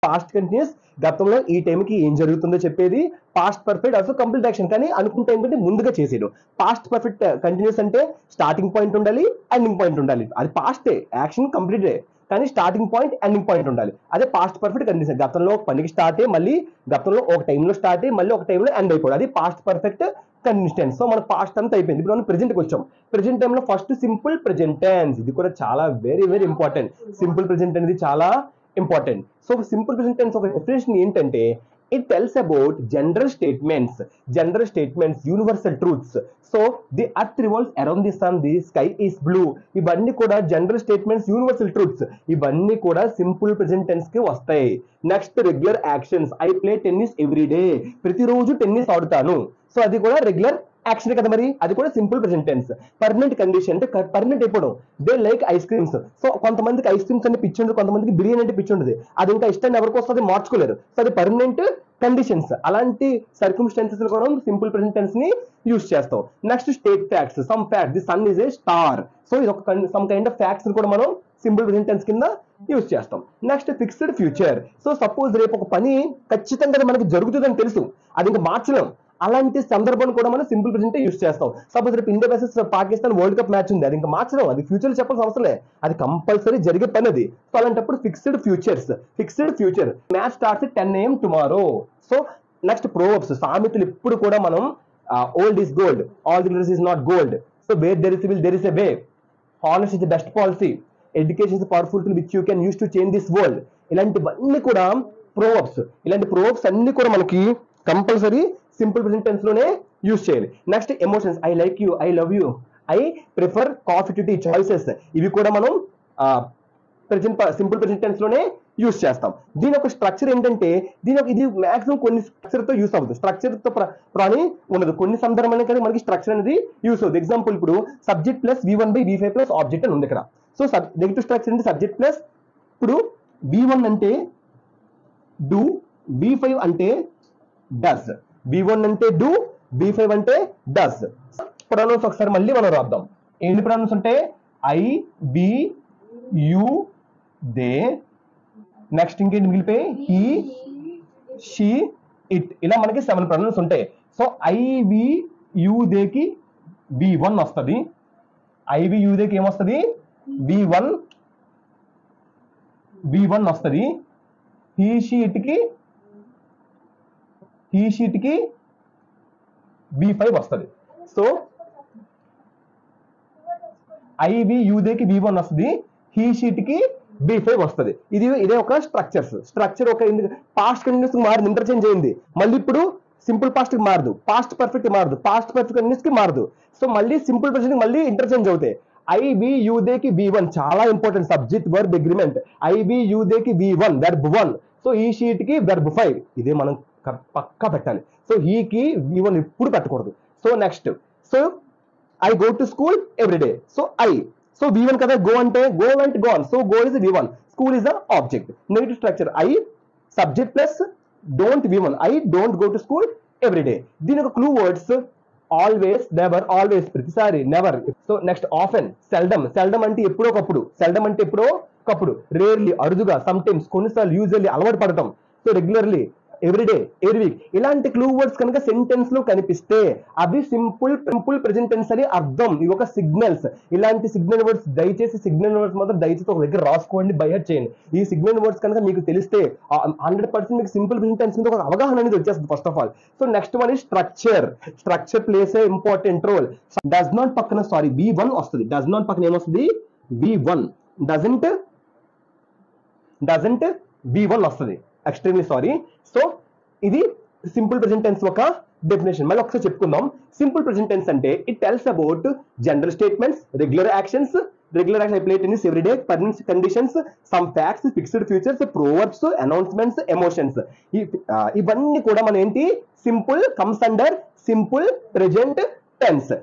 past continuous గతంలో ఈ టైంకి ఏం జరుగుతుందో చెప్పేది past perfect also complete action కానీ అనుకున్న టైం కంటే ముందుగా చేసేయడం పాస్ట్ పర్ఫెక్ట్ కంటిన్యూస్ అంటే స్టార్టింగ్ పాయింట్ ఉండాలి ఎండింగ్ పాయింట్ ఉండాలి అది పాస్టే యాక్షన్ కంప్లీటే కానీ స్టార్టింగ్ పాయింట్ ఎండింగ్ పాయింట్ ఉండాలి అదే పాస్ట్ పర్ఫెక్ట్ కండిషన్ గతంలో ఒక పనికి స్టార్ట్ అయ్యి మళ్ళీ గతంలో ఒక టైంలో స్టార్ట్ అయ్యి మళ్ళీ ఒక టైంలో ఎండ్ అయిపోవాలి అది past perfect continuous tense so మన పాస్ట్ అంతా అయిపోయింది ఇప్పుడు మనం ప్రెజెంట్కి వచ్చాం ప్రెజెంట్ టైంలో ఫస్ట్ సింపుల్ ప్రెజెంట్ టెన్స్ ఇది కూడా చాలా very very important simple present అనేది చాలా important so simple present tense ఒక డెఫినేషన్ ఏంటంటే it tells about general statements general statements universal truths so the earth revolves around the sun the sky is blue ఇవన్నీ కూడా general statements universal truths ఇవన్నీ కూడా simple present tense కి వస్తాయి next regular actions I play tennis every day ప్రతిరోజు tennis ఆడుతాను so అది కూడా రెగ్యులర్ యాక్షన్ కదా మరి అది కూడా simple present tense permanent condition అంటే పర్మనెంట్ అయిపోవడం they like ice creams so కొంతమందికి ఐస్ క్రీమ్స్ అంటే పిచ్చి ఉండదు కొంతమందికి బిర్యానీ అంటే పిచ్చి ఉండదు అది ఇంకా ఇష్టాన్ని ఎవరికి వస్తుంది మార్చుకోలేరు సో అది పర్మనెంట్ కండిషన్స్ అలాంటి సర్కమ్స్టాన్సెస్ కూడా సింపుల్ ప్రెజెంట్ టెన్స్ ని యూస్ చేస్తాం next state facts some fact the sun is a star so ఇది ఒక సమ్ కైండ్ ఆఫ్ ఫ్యాక్ట్స్ కూడా మనం సింపుల్ ప్రెజెంట్ టెన్స్ కింద యూస్ చేస్తాం next fixed future so suppose రేపు ఒక పని ఖచ్చితంగా మనకి జరుగుతుందని తెలుసు అది ఇంకా మార్చలేం అలాంటి సందర్భాన్ని కూడా మనం సింపుల్ ప్రెజెంట్ యూస్ చేస్తాం సపోజ్ రేపు India versus Pakistan world cup match ఉంది అది ఇంకా మార్చడం అది ఫ్యూచర్ చెప్పాల్సిన అవసరం లేదు అది కంపల్సరీ జరిగే పని అది సో అలాంటప్పుడు fixed futures fixed future match starts ten AM tomorrow so next proverbs సామెతలు ఇప్పుడు కూడా మనం old is gold all the is not gold so where there is will there is a way honest is the best policy education is powerful to which you can use to change this world ఇలాంటివన్నీ కూడా proverbs ఇలాంటి proverbs అన్ని కూడా మనకి compulsory simple present tense లోనే use చేయాలి next emotions I like you I love you I prefer coffee to tea choices ఇవి కూడా మనం ప్రెసెంట్ సింపుల్ ప్రెసెంట్ టెన్స్ లోనే యూస్ చేస్తాం దీని ఒక స్ట్రక్చర్ ఏంటంటే దీని ఒక ఇది మాక్సిమం కొన్ని స్ట్రక్చర్ తో యూస్ అవుతుంది స్ట్రక్చర్ తో ప్ర- ప్రాణి ఉండదు కొన్ని సందర్భాల్లో కానీ మనకి స్ట్రక్చర్ అనేది యూస్ అవుతుంది ఎగ్జాంపుల్ ఇప్పుడు subject plus V one by V five plus object అని ఉంది ఇక్కడ సో నెగిటివ్ స్ట్రక్చర్ అంటే సబ్జెక్ట్ ప్లస్ ఇప్పుడు వి వన్ అంటే డూ వి ఫైవ్ అంటే డస్ బి వన్ అంటే డూ బి ఫైవ్ అంటే డస్ ప్రొనౌన్స్ ఒకసారి మళ్ళీ మనం రాద్దాం ఎన్ని ప్రొనౌన్స్ ఉంటాయి I we you they next ఇంకేంటి మిగిలిపోయి హీ షీ ఇట్ ఇలా మనకి సెవెన్ ప్రొనౌన్స్ ఉంటాయి సో ఐ వి యు దేకి బి వన్ వస్తుంది ఐ వి యు దేకి ఏమొస్తుంది బి వన్ బి వన్ వస్తుంది హీ షీ ఇట్కి ఈ షీట్ కి బి ఫైవ్ వస్తుంది సో ఐవి యూదేకి బి వన్ వస్తుంది హీ షీట్ కి బి ఫైవ్ వస్తుంది ఇది ఇదే ఒక స్ట్రక్చర్స్ స్ట్రక్చర్ ఒక పాస్ట్ కంటిన్యూస్ మారింది ఇంటర్చేంజ్ అయింది మళ్ళీ ఇప్పుడు సింపుల్ పాస్ట్ కి మారదు పాస్ట్ పర్ఫెక్ట్ మారదు పాస్ట్ పర్ఫెక్ట్ కంటిన్యూస్ కి మారదు సో మళ్ళీ సింపుల్ ప్రెసెంట్ మళ్ళీ ఇంటర్చేంజ్ అవుతాయి ఐబి యూదేకి బి వన్ చాలా important subject verb agreement I we యూదేకి V one verb one so ఈ షీట్ కి వెర్బ్ ఫైవ్ ఇదే మనం క- పక్కా పెట్టాలి సో హీకి వి వన్ ఎప్పుడు పెట్టకూడదు so next so I go to school everyday so I so V one కదా గో అంటే గో అంటే gone so go is V one school is the object negative structure I subject plus don't V one I don't go to school everyday దీని ఒక clue words always never always ప్రతిసారి never so next often seldom seldom అంటే ఎప్పుడో ఒకప్పుడు seldom అంటే ఎప్పుడో ఒకప్పుడు rarely అరుదుగా సమ్ టైమ్స్ కొన్నిసార్లు యూజువల్లీ అలవాటు పడటం so regularly everyday every week ఇలాంటి క్లూ వర్డ్స్ కనుక సెంటెన్స్ లో కనిపిస్తే అవి సింపుల్ సింపుల్ ప్రెజెంట్ టెన్స్ అని అర్థం ఇవి ఒక సిగ్నల్స్ ఇలాంటి సిగ్నల్ వర్డ్స్ దయచేసి సిగ్నల్ వర్డ్స్ మాత్రం దయచేసి ఒక దగ్గర రాసుకోండి బయట చేయండి ఈ సిగ్నల్ వర్డ్స్ కనుక మీకు తెలిస్తే హండ్రెడ్ పర్సెంట్ మీకు సింపుల్ ప్రెజెంట్ టెన్స్ మీద ఒక అవగాహన అనేది వచ్చేస్తుంది first of all so next one ఈ structure structure plays a important role does not పక్కన సారీ వి వన్ వస్తుంది డస్ నాట్ పక్కన ఏమొస్తుంది V one doesn't doesn't V one వస్తుంది ఎక్స్ట్రీమ్లీ సారీ సో ఇది సింపుల్ ప్రెజెంట్ టెన్స్ ఒక definition మళ్ళీ ఒకసారి చెప్పుకుందాం సింపుల్ ప్రెజెంట్ టెన్స్ అంటే it tells about general statements regular actions regular action play tennis everyday permanent conditions some facts fixed futures proverbs announcements emotions ఇవన్నీ కూడా మనం ఏంటి simple comes under simple present tense